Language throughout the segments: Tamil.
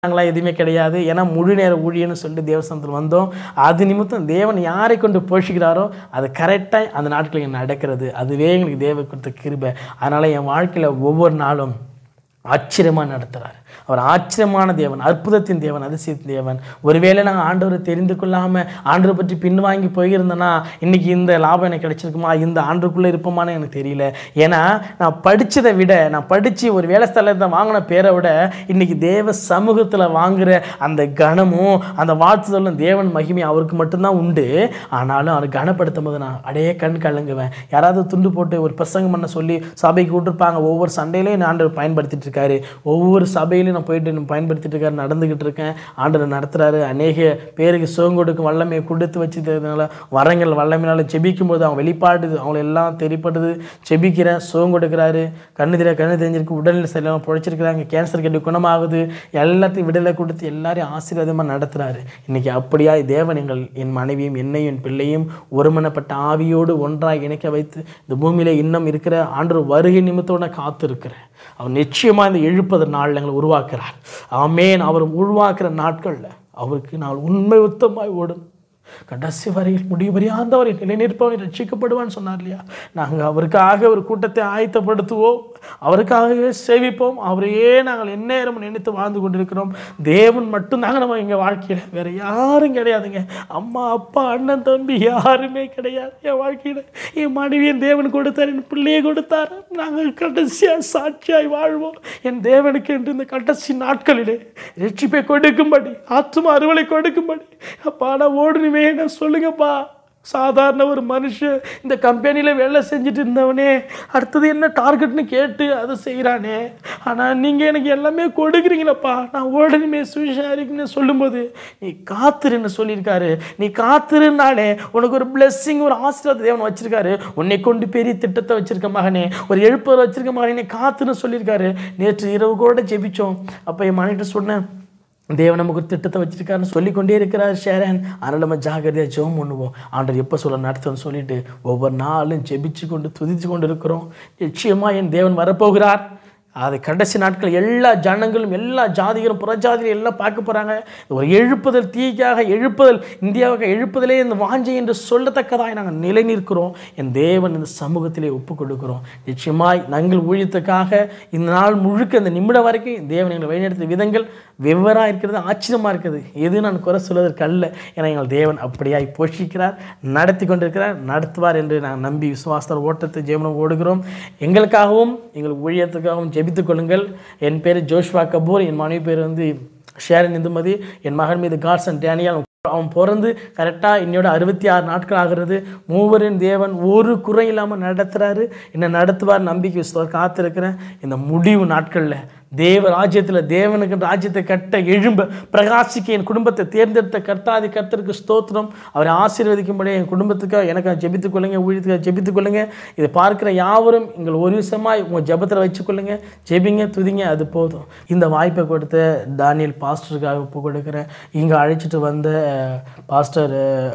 நாங்களாம் எதுவுமே கிடையாது ஏன்னா முழு நேர ஊழியன்னு சொல்லிட்டு தேவஸ்தானத்தில் வந்தோம் அது நிமித்தம் தேவன் யாரை கொண்டு போஷிக்கிறாரோ அது கரெக்டாக அந்த நாட்களில் நடக்கிறது அதுவே எங்களுக்கு தேவ கொடுத்த கிருபை அதனால் என் வாழ்க்கையில் ஒவ்வொரு நாளும் ஆச்சரியமாக நடத்துகிறார் அவர் ஆச்சரியமான தேவன் அற்புதத்தின் தேவன் அதிசயத்தின் தேவன் ஒருவேளை நாங்கள் ஆண்டவரை தெரிந்து கொள்ளாமல் ஆண்டவரை பற்றி பின்வாங்கி போயிருந்தேன்னா இன்னைக்கு இந்த லாபம் எனக்கு கிடைச்சிருக்குமா இந்த ஆண்டுக்குள்ளே இருப்போமான்னு எனக்கு தெரியல ஏன்னா நான் படித்ததை விட நான் படித்து ஒரு வேலை ஸ்தலத்தை வாங்கின பேரை விட இன்னைக்கு தேவ சமூகத்தில் வாங்குற அந்த கனமும் அந்த வாழ்த்துதலும் தேவன் மகிமை அவருக்கு மட்டும்தான் உண்டு ஆனாலும் அவர் கனப்படுத்தும் போது நான் அடையே கண் கலங்குவேன் யாராவது துண்டு போட்டு ஒரு பிரசங்கம் பண்ண சொல்லி சபைக்கு விட்டுருப்பாங்க ஒவ்வொரு சண்டையிலையும் நான் ஆண்டவர் பயன்படுத்திட்டு இருக்காரு ஒவ்வொரு சபையிலையும் நான் போயிட்டு நான் பயன்படுத்திட்டு இருக்காரு நடந்துக்கிட்டு இருக்கேன் ஆண்டவர் நடத்துறாரு அநேக பேருக்கு சுகம் கொடுக்கும் வல்லமையை கொடுத்து வச்சதுனால வரங்கள் வல்லமையினால ஜெபிக்கும் போது அவன் வெளிப்பாடுது அவங்கள எல்லாம் தெரிப்படுது ஜெபிக்கிறேன் சுகம் கொடுக்குறாரு கண்ணு தெரிய கண்ணு தெரிஞ்சிருக்கு உடல்நிலை சரியில்லாமல் பிழைச்சிருக்கிறாங்க கேன்சர் கட்டி குணமாகுது எல்லாத்தையும் விடுதலை கொடுத்து எல்லாரையும் ஆசீர்வாதமாக நடத்துறாரு இன்னைக்கு அப்படியா தேவன் எங்கள் என் மனைவியும் என்னையும் என் பிள்ளையும் ஒருமனப்பட்ட ஆவியோடு ஒன்றாக இணைக்க வைத்து இந்த பூமியில இன்னும் இருக்கிற ஆண்டு வருகை நிமித்தோட காத்து இருக்கிறேன் அவர் நிச்சயமாக இந்த எழுப்பது நாள் எங்களை உருவாக்குறார் ஆமேன் அவர் உருவாக்குற நாட்களில் அவருக்கு நான் உண்மை உத்தமாய் ஓடும் கடைசி வரையில் முடிவு வரையாந்தவரை நிலைநிற்பவன் ரட்சிக்கப்படுவான்னு சொன்னார் இல்லையா நாங்கள் அவருக்காக ஒரு கூட்டத்தை ஆயத்தப்படுத்துவோம் அவருக்காகவே சேவிப்போம் அவரையே நாங்கள் எந்நேரம் நினைத்து வாழ்ந்து கொண்டிருக்கிறோம் தேவன் மட்டும்தாங்க நம்ம எங்கள் வாழ்க்கையில் வேற யாரும் கிடையாதுங்க அம்மா அப்பா அண்ணன் தம்பி யாருமே கிடையாது என் வாழ்க்கையில் என் மனைவியின் தேவன் கொடுத்தார் என் பிள்ளையை கொடுத்தார் நாங்கள் கடைசியாக சாட்சியாய் வாழ்வோம் என் தேவனுக்கு என்று இந்த கடைசி நாட்களிலே ரட்சிப்பை கொடுக்கும்படி ஆத்தும அறுவலை கொடுக்கும்படி அப்பா நான் ஓடணுமே நான் சொல்லுங்கப்பா சாதாரண ஒரு மனுஷன் இந்த கம்பெனியில் வேலை செஞ்சுட்டு இருந்தவனே அடுத்தது என்ன டார்கெட்னு கேட்டு அதை செய்கிறானே ஆனால் நீங்கள் எனக்கு எல்லாமே கொடுக்குறீங்களப்பா நான் ஓடணுமே சுவிசாரிக்குன்னு சொல்லும்போது நீ காத்துருன்னு சொல்லியிருக்காரு நீ காத்துருனாலே உனக்கு ஒரு பிளெஸ்ஸிங் ஒரு ஆசீர்வாத தேவன் வச்சிருக்காரு உன்னை கொண்டு பெரிய திட்டத்தை வச்சிருக்க மகனே ஒரு எழுப்பர் வச்சிருக்க மகனே நீ காத்துன்னு சொல்லியிருக்காரு நேற்று இரவு கூட ஜெபிச்சோம் அப்போ என் மனைவிட்ட சொன்னேன் தேவன் நமக்கு ஒரு திட்டத்தை வச்சிருக்காருன்னு சொல்லிக்கொண்டே இருக்கிறார் ஷேரன் அதனால் நம்ம ஜாகிரதையாக ஜெபம் பண்ணுவோம் ஆண்டவர் எப்போ சொல்ல நடத்துன்னு சொல்லிட்டு ஒவ்வொரு நாளும் ஜெபிச்சு கொண்டு துதிச்சு கொண்டு இருக்கிறோம் நிச்சயமாக என் தேவன் வரப்போகிறார் அது கடைசி நாட்கள் எல்லா ஜனங்களும் எல்லா ஜாதிகளும் புறஜாதிகளும் எல்லாம் பார்க்க போகிறாங்க ஒரு எழுப்புதல் தீக்காக எழுப்புதல் இந்தியாவுக்கு எழுப்புதலே இந்த வாஞ்சை என்று சொல்லத்தக்கதாய் நாங்கள் நிலை நிற்கிறோம் என் தேவன் இந்த சமூகத்திலே ஒப்பு கொடுக்கிறோம் நிச்சயமாய் நாங்கள் ஊழியத்துக்காக இந்த நாள் முழுக்க இந்த நிமிடம் வரைக்கும் தேவன் எங்களை வழிநடத்திய விதங்கள் வெவ்வேறாக இருக்கிறது ஆச்சரியமாக இருக்குது எது நான் குறை சொல்வதற்கு அல்ல ஏன்னா எங்கள் தேவன் அப்படியாய் போஷிக்கிறார் நடத்தி கொண்டிருக்கிறார் நடத்துவார் என்று நான் நம்பி விசுவாசத்தோட ஓட்டத்தை ஜெயமனம் ஓடுகிறோம் எங்களுக்காகவும் எங்கள் ஊழியத்துக்காகவும் ஜெபித்துக் கொள்ளுங்கள் என் பேர் ஜோஷ்வா கபூர் என் மனைவி பேர் வந்து ஷேரன் இந்துமதி என் மகன் மீது காட்ஸ் அண்ட் டேனியல் அவன் பிறந்து கரெக்டாக என்னோட அறுபத்தி ஆறு நாட்கள் ஆகிறது மூவரின் தேவன் ஒரு குறை இல்லாமல் நடத்துகிறாரு என்னை நடத்துவார் நம்பிக்கை விசுவார் காத்திருக்கிறேன் இந்த முடிவு நாட்களில் தேவ ராஜ்யத்தில் தேவனுக்கு ராஜ்யத்தை கட்ட எழும்ப பிரகாசிக்க என் குடும்பத்தை தேர்ந்தெடுத்த கர்த்தாதி கர்த்தருக்கு ஸ்தோத்திரம் அவரை ஆசீர்வதிக்கும்படி என் குடும்பத்துக்காக எனக்கு ஜெபித்துக் கொள்ளுங்க ஊழியத்துக்காக ஜெபித்துக் கொள்ளுங்க இதை பார்க்குற யாவரும் எங்கள் ஒரு விஷயமாக உங்கள் ஜெபத்தில் வச்சுக்கொள்ளுங்க ஜெபிங்க துதிங்க அது போதும் இந்த வாய்ப்பை கொடுத்த தானியல் பாஸ்டருக்காக ஒப்பு கொடுக்குறேன் இங்கே அழைச்சிட்டு வந்த பாஸ்டர்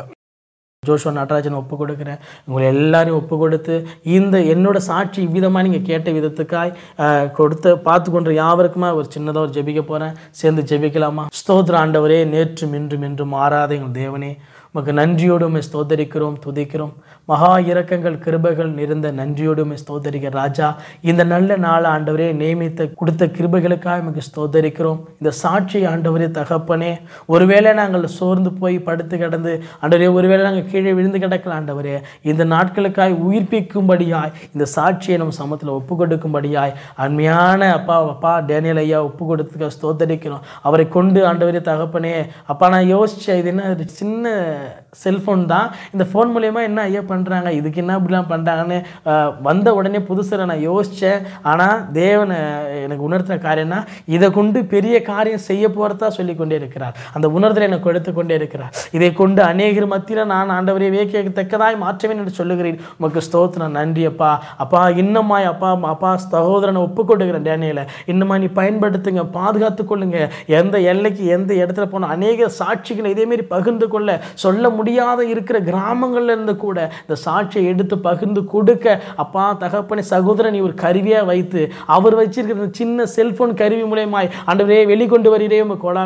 ஜோஷுவா நடராஜன் ஒப்பு கொடுக்குறேன் உங்களை எல்லாரையும் ஒப்பு கொடுத்து இந்த என்னோட சாட்சி விதமாக நீங்கள் கேட்ட விதத்துக்காய் அஹ், கொடுத்த பார்த்து கொண்டு யாவருக்குமா ஒரு சின்னதாக ஒரு ஜெபிக்க போகிறேன் சேர்ந்து ஜெபிக்கலாமா ஸ்தோத்திர ஆண்டவரே நேற்றும் இன்றும் என்றும் மாறாத எங்கள் தேவனே உமக்கு நன்றியோடு உம்மை ஸ்தோத்தரிக்கிறோம் துதிக்கிறோம் மகா இரக்கங்கள் கிருபைகள் நிறைந்த நன்றியோடு உம்மை ஸ்தோத்தரிக்கிற ராஜா இந்த நல்ல நாள் ஆண்டவரே நியமித்த கொடுத்த கிருபைகளுக்காக உமக்கு ஸ்தோத்தரிக்கிறோம் இந்த சாட்சி ஆண்டவரே தகப்பனே ஒருவேளை நாங்கள் சோர்ந்து போய் படுத்து கிடந்து ஆண்டவரே ஒருவேளை நாங்கள் கீழே விழுந்து கிடக்கல ஆண்டவரே இந்த நாட்களுக்காய் உயிர்ப்பிக்கும்படியாய் இந்த சாட்சியை நம்ம சமத்தில் ஒப்பு கொடுக்கும்படியாய் அருமையான அப்பா அப்பா டேனியல் ஐயா ஒப்பு கொடுத்துக்க ஸ்தோத்தரிக்கிறோம் அவரை கொண்டு ஆண்டவரே தகப்பனே அப்பா நான் யோசிச்சேன் இது என்ன ஒரு சின்ன செல்ஃபோன் தான் இந்த ஃபோன் மூலயமா என்ன ஐயா பண்ணுறாங்க இதுக்கு என்ன இப்படிலாம் பண்ணுறாங்கன்னு அஹ், வந்த உடனே புதுசில் நான் யோசித்தேன் ஆனால் தேவன் அஹ், எனக்கு உணர்த்தின காரியம்னா இதை கொண்டு பெரிய காரியம் செய்ய போகிறதா சொல்லி கொண்டே இருக்கிறார் அந்த உணர்தலை எனக்கு எடுத்து கொண்டே இருக்கிறார் இதை கொண்டு அநேகர் மத்தியில் நான் ஆண்டவரை வேக்கியத்தக்கதாய் மாற்றுவேன் என்று சொல்லுகிறேன் உமக்கு ஸ்தோத்திரம் நன்றி அப்பா அப்பா இன்னமாய் அப்பா அப்பா சகோதரனை ஒப்பு கொடுக்குறேன் டேனியலை இன்னுமா நீ பயன்படுத்துங்க பாதுகாத்து கொள்ளுங்க எந்த எல்லைக்கு எந்த இடத்துல போன அநேக சாட்சிகளை இதேமாரி பகிர்ந்து கொள்ள சொல்ல சொல்ல முடியாத இருக்கிற கிராமங்கள்ல இருந்து கூட இந்த சாட்சியை எடுத்து பகிர்ந்து கொடுக்க அப்பா தகப்பனை சகோதரன் நீ ஒரு கருவியாக வைத்து அவர் வச்சிருக்கிற இந்த சின்ன செல்போன் கருவி மூலியமாய் ஆண்டவரே வெளிக்கொண்டு வருகிறே உங்க கொடா